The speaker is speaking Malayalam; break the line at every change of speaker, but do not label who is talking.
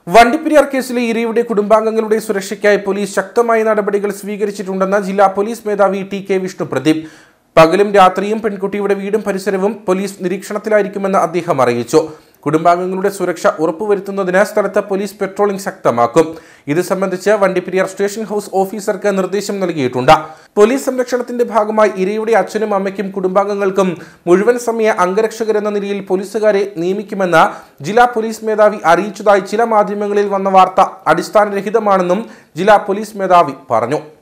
വണ്ടിപ്പെരിയാർ കേസിലെ ഇരയുടെ കുടുംബാംഗങ്ങളുടെ സുരക്ഷയ്ക്കായി പോലീസ് ശക്തമായ നടപടികൾ സ്വീകരിച്ചിട്ടുണ്ടെന്ന് ജില്ലാ പോലീസ് മേധാവി ടി കെ വിഷ്ണു പ്രദീപ് പകലും രാത്രിയും പെൺകുട്ടിയുടെ വീടും പരിസരവും പോലീസ് നിരീക്ഷണത്തിലായിരിക്കുമെന്ന് അദ്ദേഹം അറിയിച്ചു കുടുംബാംഗങ്ങളുടെ സുരക്ഷ ഉറപ്പുവരുത്തുന്നതിന് സ്ഥലത്ത് പോലീസ് പെട്രോളിംഗ് ശക്തമാക്കും ഇത് സംബന്ധിച്ച് വണ്ടിപ്പെരിയാർ സ്റ്റേഷൻ ഹൌസ് ഓഫീസർക്ക് നിർദ്ദേശം നൽകിയിട്ടുണ്ട് പോലീസ് സംരക്ഷണത്തിന്റെ ഭാഗമായി ഇരയുടെ അച്ഛനും അമ്മയ്ക്കും കുടുംബാംഗങ്ങൾക്കും മുഴുവൻ സമയ അംഗരക്ഷകരെന്ന നിലയിൽ പോലീസുകാരെ നിയമിക്കുമെന്ന് ജില്ലാ പോലീസ് മേധാവി അറിയിച്ചതായി ചില മാധ്യമങ്ങളിൽ വന്ന വാർത്ത അടിസ്ഥാനരഹിതമാണെന്നും ജില്ലാ പോലീസ് മേധാവി പറഞ്ഞു